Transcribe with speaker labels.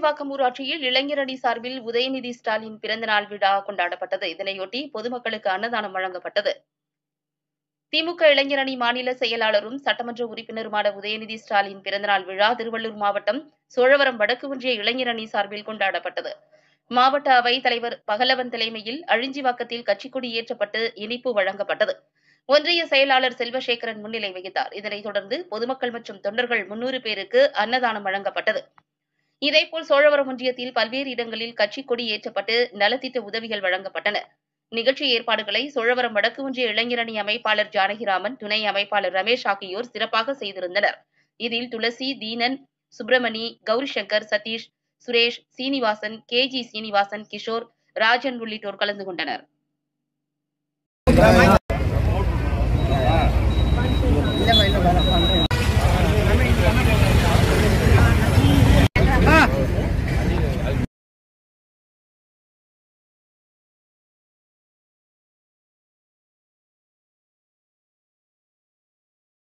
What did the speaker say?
Speaker 1: அழிஞ்சிவாக்கம் ஊராட்சியில் இளைஞரணி சார்பில் உதயநிதி ஸ்டாலின் பிறந்தநாள் விழா கொண்டாடப்பட்டது இதனையொட்டி பொதுமக்களுக்கு அன்னதானம் வழங்கப்பட்டது திமுக இளைஞரணி மாநில செயலாளரும் சட்டமன்ற உறுப்பினருமான உதயநிதி ஸ்டாலின் பிறந்தநாள் விழா திருவள்ளூர் மாவட்டம் சோழவரம் வடக்கு ஒன்றிய இளைஞரணி சார்பில் கொண்டாடப்பட்டது மாவட்ட அவைத் தலைவர் பகலவன் தலைமையில் அழிஞ்சிவாக்கத்தில் கட்சிக்கொடி ஏற்றப்பட்டு இனிப்பு வழங்கப்பட்டது ஒன்றிய செயலாளர் செல்வசேகரன் முன்னிலை வகித்தார் இதனைத் தொடர்ந்து பொதுமக்கள் மற்றும் தொண்டர்கள் முன்னூறு பேருக்கு அன்னதானம் வழங்கப்பட்டது இதேபோல் சோழவரம் ஒன்றியத்தில் பல்வேறு இடங்களில் கட்சிக் கொடி ஏற்றப்பட்டு நலத்திட்ட உதவிகள் வழங்கப்பட்டன நிகழ்ச்சி ஏற்பாடுகளை சோழவரம் வடக்கு ஒன்றிய இளைஞரணி அமைப்பாளர் ஜானகிராமன் துணை அமைப்பாளர் ரமேஷ் ஆகியோர் சிறப்பாக செய்திருந்தனர் இதில் துளசி தீனன் சுப்பிரமணி கௌரிசங்கர் சதீஷ் சுரேஷ் சீனிவாசன் கே ஜி சீனிவாசன் கிஷோர் ராஜன் உள்ளிட்டோர் கலந்து கொண்டனர்
Speaker 2: இல்லைம்மா இல்லை வேணாம்